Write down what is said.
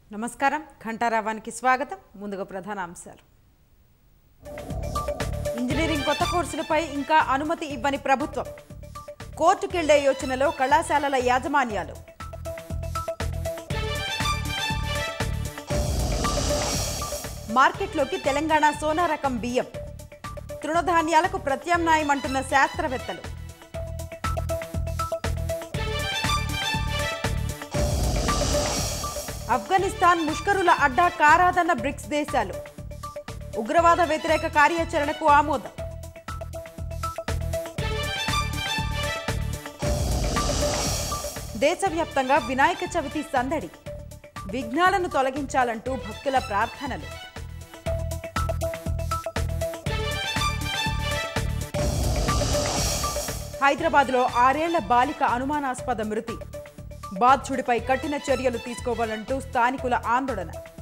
నమస్కారం ఘంటారావానికి స్వాగతం ముందుగా ప్రధాన అంశాలు ఇంజనీరింగ్ కొత్త కోర్సులపై ఇంకా అనుమతి ఇవ్వని ప్రభుత్వం కోర్టుకెళ్లే యోచనలో కళాశాలల యాజమాన్యాలు మార్కెట్లోకి తెలంగాణ సోనా రకం బియ్యం తృణధాన్యాలకు ప్రత్యామ్నాయం అంటున్న శాస్త్రవేత్తలు ఆఫ్ఘనిస్తాన్ ముష్కరుల అడ్డా కారాదన్న బ్రిక్స్ దేశాలు ఉగ్రవాద వ్యతిరేక కార్యాచరణకు ఆమోదం దేశవ్యాప్తంగా వినాయక చవితి సందడి విఘ్నాలను తొలగించాలంటూ భక్తుల ప్రార్థనలు హైదరాబాద్లో ఆరేళ్ల బాలిక అనుమానాస్పద మృతి బాధ్యుడిపై కఠిన చర్యలు తీసుకోవాలంటూ స్థానికుల ఆందోళన